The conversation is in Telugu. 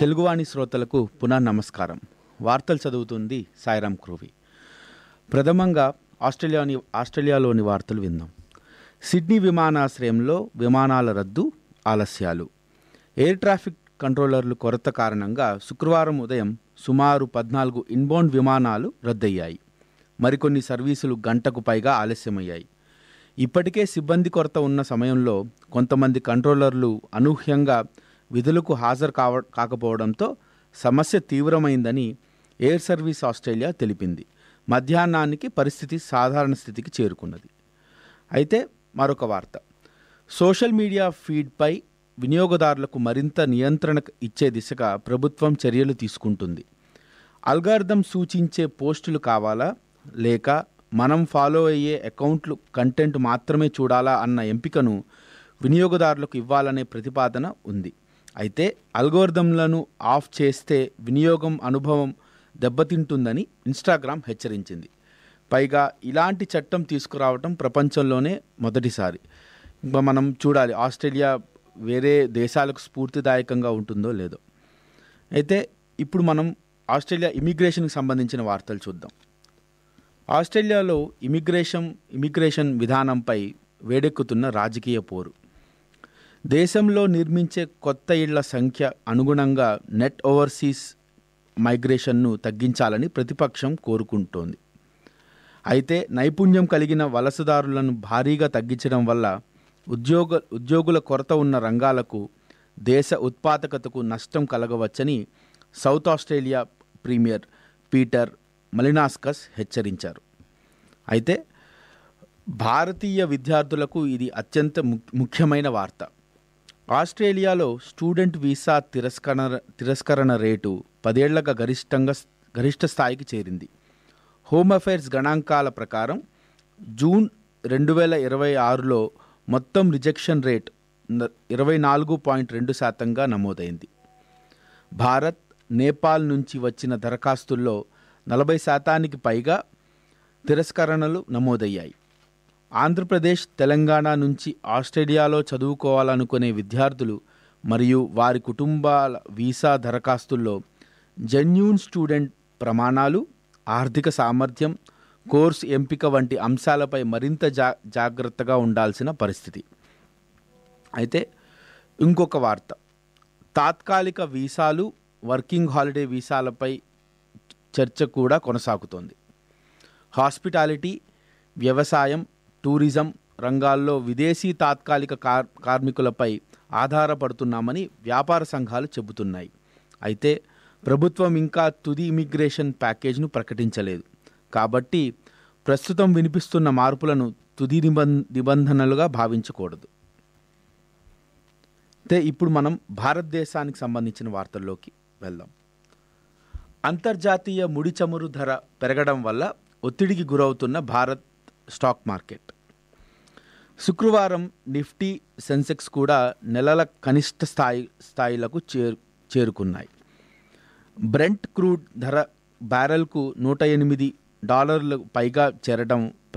తెలుగువాణి శ్రోతలకు పునః నమస్కారం వార్తలు చదువుతుంది సాయిరామ్ క్రూవి ప్రథమంగా ఆస్ట్రేలియాని ఆస్ట్రేలియాలోని వార్తలు విందాం సిడ్నీ విమానాశ్రయంలో విమానాల రద్దు ఆలస్యాలు ఎయిర్ ట్రాఫిక్ కంట్రోలర్లు కొరత కారణంగా శుక్రవారం ఉదయం సుమారు పద్నాలుగు ఇన్బౌండ్ విమానాలు రద్దయ్యాయి మరికొన్ని సర్వీసులు గంటకు పైగా ఆలస్యమయ్యాయి ఇప్పటికే సిబ్బంది కొరత ఉన్న సమయంలో కొంతమంది కంట్రోలర్లు అనూహ్యంగా విధులకు హాజరు కావ కాకపోవడంతో సమస్య తీవ్రమైందని ఎయిర్ సర్వీస్ ఆస్ట్రేలియా తెలిపింది మధ్యాహ్నానికి పరిస్థితి సాధారణ స్థితికి చేరుకున్నది అయితే మరొక వార్త సోషల్ మీడియా ఫీడ్పై వినియోగదారులకు మరింత నియంత్రణ ఇచ్చే దిశగా ప్రభుత్వం చర్యలు తీసుకుంటుంది అల్గార్థం సూచించే పోస్టులు కావాలా లేక మనం ఫాలో అయ్యే అకౌంట్లు కంటెంట్ మాత్రమే చూడాలా అన్న ఎంపికను వినియోగదారులకు ఇవ్వాలనే ప్రతిపాదన ఉంది అయితే అల్గోర్థంలను ఆఫ్ చేస్తే వినియోగం అనుభవం దెబ్బతింటుందని ఇన్స్టాగ్రామ్ హెచ్చరించింది పైగా ఇలాంటి చట్టం తీసుకురావటం ప్రపంచంలోనే మొదటిసారి ఇంకా మనం చూడాలి ఆస్ట్రేలియా వేరే దేశాలకు స్ఫూర్తిదాయకంగా ఉంటుందో లేదో అయితే ఇప్పుడు మనం ఆస్ట్రేలియా ఇమిగ్రేషన్కి సంబంధించిన వార్తలు చూద్దాం ఆస్ట్రేలియాలో ఇమిగ్రేషన్ ఇమిగ్రేషన్ విధానంపై వేడెక్కుతున్న రాజకీయ పోరు దేశంలో నిర్మించే కొత్త ఇళ్ల సంఖ్య అనుగుణంగా నెట్ ఓవర్సీస్ మైగ్రేషన్ను తగ్గించాలని ప్రతిపక్షం కోరుకుంటోంది అయితే నైపుణ్యం కలిగిన వలసదారులను భారీగా తగ్గించడం వల్ల ఉద్యోగ ఉద్యోగుల కొరత ఉన్న రంగాలకు దేశ ఉత్పాదకతకు నష్టం కలగవచ్చని South Australia premier Peter Malinauskas హెచ్చరించారు అయితే భారతీయ విద్యార్థులకు ఇది అత్యంత ము- ముఖ్యమైన వార్త ఆస్ట్రేలియాలో స్టూడెంట్ వీసా తిరస్కరణ తిరస్కరణ రేటు పదేళ్లగా గరిష్టంగా గరిష్ట స్థాయికి చేరింది హోమ్ అఫైర్స్ గణాంకాల ప్రకారం జూన్ రెండు వేల ఇరవై ఆరులో మొత్తం రిజెక్షన్ రేట్ న- ఇరవై నాలుగు పాయింట్ రెండు శాతంగా నమోదైంది భారత్ నేపాల్ నుంచి వచ్చిన దరఖాస్తుల్లో నలభై శాతానికి పైగా తిరస్కరణలు నమోదయ్యాయి ఆంధ్రప్రదేశ్ తెలంగాణ నుంచి ఆస్ట్రేలియాలో చదువుకోవాలనుకునే విద్యార్థులు మరియు వారి కుటుంబాల వీసా దరఖాస్తుల్లో జెన్యూన్ స్టూడెంట్ ప్రమాణాలు ఆర్థిక సామర్థ్యం కోర్సు ఎంపిక వంటి అంశాలపై మరింత జా జాగ్రత్తగా ఉండాల్సిన పరిస్థితి అయితే ఇంకొక వార్త తాత్కాలిక వీసాలు వర్కింగ్ హాలిడే వీసాలపై చర్చ కూడా కొనసాగుతోంది హాస్పిటాలిటీ వ్యవసాయం టూరిజం రంగాల్లో విదేశీ తాత్కాలిక కార్ కార్మికులపై ఆధారపడుతున్నామని వ్యాపార సంఘాలు చెబుతున్నాయి అయితే ప్రభుత్వం ఇంకా తుది ఇమిగ్రేషన్ ప్యాకేజ్ను ప్రకటించలేదు కాబట్టి ప్రస్తుతం వినిపిస్తున్న మార్పులను తుది నిబంధ నిబంధనలుగా భావించకూడదు అయితే ఇప్పుడు మనం భారతదేశానికి సంబంధించిన వార్తల్లోకి వెళ్దాం అంతర్జాతీయ ముడి చమురు ధర పెరగడం వల్ల ఒత్తిడికి గురవుతున్న భారత్ స్టాక్ మార్కెట్ శుక్రవారం నిఫ్టీ సెన్సెక్స్ కూడా నెలల కనిష్ట స్థాయి స్థాయిలకు చేరు చేరుకున్నాయి బ్రెంట్ క్రూడ్ ధర బ్యారెల్కు నూట ఎనిమిది డాలర్లు పైగా చేరడం